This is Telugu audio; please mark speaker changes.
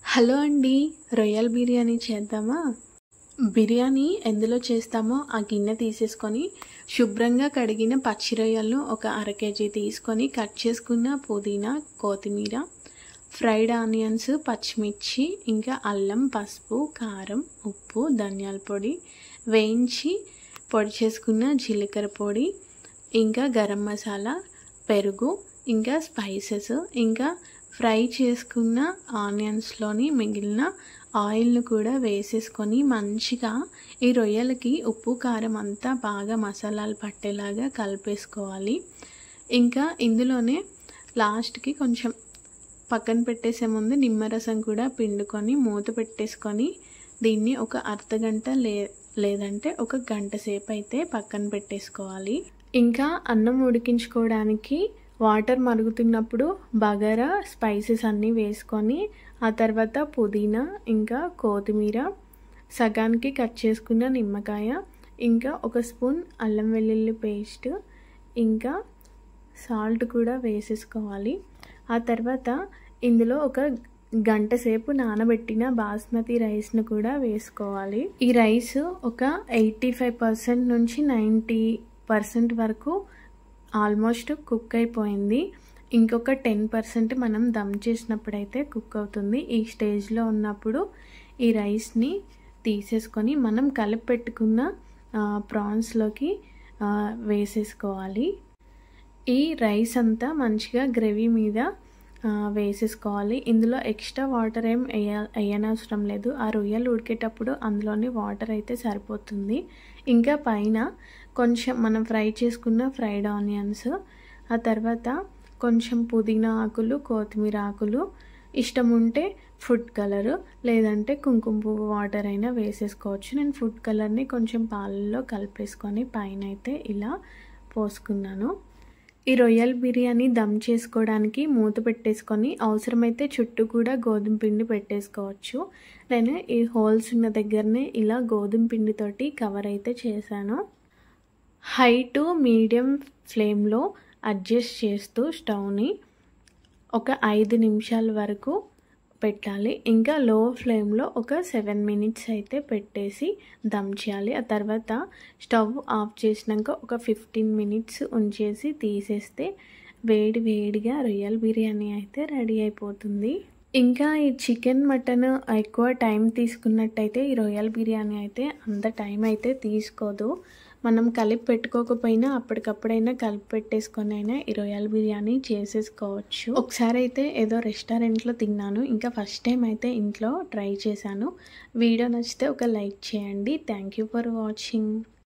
Speaker 1: హలో అండి రొయ్యల్ బిర్యానీ చేద్దామా బిర్యానీ ఎందులో చేస్తామో ఆ గిన్నె తీసేసుకొని శుభ్రంగా కడిగిన పచ్చి రొయ్యలను ఒక అర కేజీ తీసుకొని కట్ చేసుకున్న పుదీనా కొత్తిమీర ఫ్రైడ్ ఆనియన్స్ పచ్చిమిర్చి ఇంకా అల్లం పసుపు కారం ఉప్పు ధనియాల పొడి వేయించి పొడి చేసుకున్న జీలకర్ర పొడి ఇంకా గరం మసాలా పెరుగు ఇంకా స్పైసెస్ ఇంకా ఫ్రై చేసుకున్న ఆనియన్స్లోని మిగిలిన ఆయిల్ను కూడా వేసేసుకొని మంచిగా ఈ రొయ్యలకి ఉప్పు కారం అంతా బాగా మసాలాలు పట్టేలాగా కలిపేసుకోవాలి ఇంకా ఇందులోనే లాస్ట్కి కొంచెం పక్కన పెట్టేసే ముందు నిమ్మరసం కూడా పిండుకొని మూత పెట్టేసుకొని దీన్ని ఒక అర్ధ గంట లే లేదంటే ఒక గంట సేపు అయితే పక్కన పెట్టేసుకోవాలి ఇంకా అన్నం ఉడికించుకోవడానికి వాటర్ మరుగుతున్నప్పుడు బగారా స్పైసెస్ అన్నీ వేసుకొని ఆ తర్వాత పుదీనా ఇంకా కొత్తిమీర సగానికి కట్ చేసుకున్న నిమ్మకాయ ఇంకా ఒక స్పూన్ అల్లం వెల్లుల్లి పేస్ట్ ఇంకా సాల్ట్ కూడా వేసేసుకోవాలి ఆ తర్వాత ఇందులో ఒక గంట సేపు నానబెట్టిన బాస్మతి రైస్ను కూడా వేసుకోవాలి ఈ రైస్ ఒక ఎయిటీ ఫైవ్ పర్సెంట్ నుంచి నైంటీ పర్సెంట్ వరకు ఆల్మోస్ట్ కుక్ అయిపోయింది ఇంకొక టెన్ పర్సెంట్ మనం దమ్ చేసినప్పుడైతే కుక్ అవుతుంది ఈ స్టేజ్లో ఉన్నప్పుడు ఈ రైస్ని తీసేసుకొని మనం కలిపి పెట్టుకున్న ప్రాన్స్లోకి వేసేసుకోవాలి ఈ రైస్ అంతా మంచిగా గ్రేవీ మీద వేసేసుకోవాలి ఇందులో ఎక్స్ట్రా వాటర్ ఏం వేయ వేయనవసరం లేదు ఆ రొయ్యలు ఉడికేటప్పుడు అందులోని వాటర్ అయితే సరిపోతుంది ఇంకా పైన కొంచెం మనం ఫ్రై చేసుకున్న ఫ్రైడ్ ఆనియన్స్ ఆ తర్వాత కొంచెం పుదీనా ఆకులు కొత్తిమీర ఆకులు ఇష్టం ఉంటే ఫుడ్ కలర్ లేదంటే కుంకుమ పువ్వు వాటర్ అయినా వేసేసుకోవచ్చు నేను ఫుడ్ కలర్ని కొంచెం పాలల్లో కలిపేసుకొని పైన అయితే ఇలా పోసుకున్నాను ఈ రొయ్యల్ బిర్యానీ దమ్ చేసుకోవడానికి మూత పెట్టేసుకొని అవసరమైతే చుట్టూ కూడా గోధుమ పిండి పెట్టేసుకోవచ్చు నేను ఈ హోల్స్ ఉన్న దగ్గరనే ఇలా గోధుమ పిండితోటి కవర్ అయితే చేశాను హై టు మీడియం ఫ్లేమ్లో అడ్జస్ట్ చేస్తూ స్టవ్ని ఒక ఐదు నిమిషాల వరకు పెట్టాలి ఇంకా లో ఫ్లేమ్లో ఒక సెవెన్ మినిట్స్ అయితే పెట్టేసి దమ్ చేయాలి ఆ తర్వాత స్టవ్ ఆఫ్ చేసినాక ఒక ఫిఫ్టీన్ మినిట్స్ ఉంచేసి తీసేస్తే వేడి వేడిగా రొయ్యల్ బిర్యానీ అయితే రెడీ అయిపోతుంది ఇంకా ఈ చికెన్ మటన్ ఎక్కువ టైం తీసుకున్నట్టయితే ఈ రొయ్యల్ బిర్యానీ అయితే అంత టైం అయితే తీసుకోదు మనం కలిపి పెట్టుకోకపోయినా అప్పటికప్పుడైనా కలిపి పెట్టేసుకొని అయినా ఈ రొయ్యల్ బిర్యానీ చేసేసుకోవచ్చు ఒకసారి అయితే ఏదో రెస్టారెంట్లో తిన్నాను ఇంకా ఫస్ట్ టైం అయితే ఇంట్లో ట్రై చేశాను వీడియో నచ్చితే ఒక లైక్ చేయండి థ్యాంక్ యూ ఫర్ వాచింగ్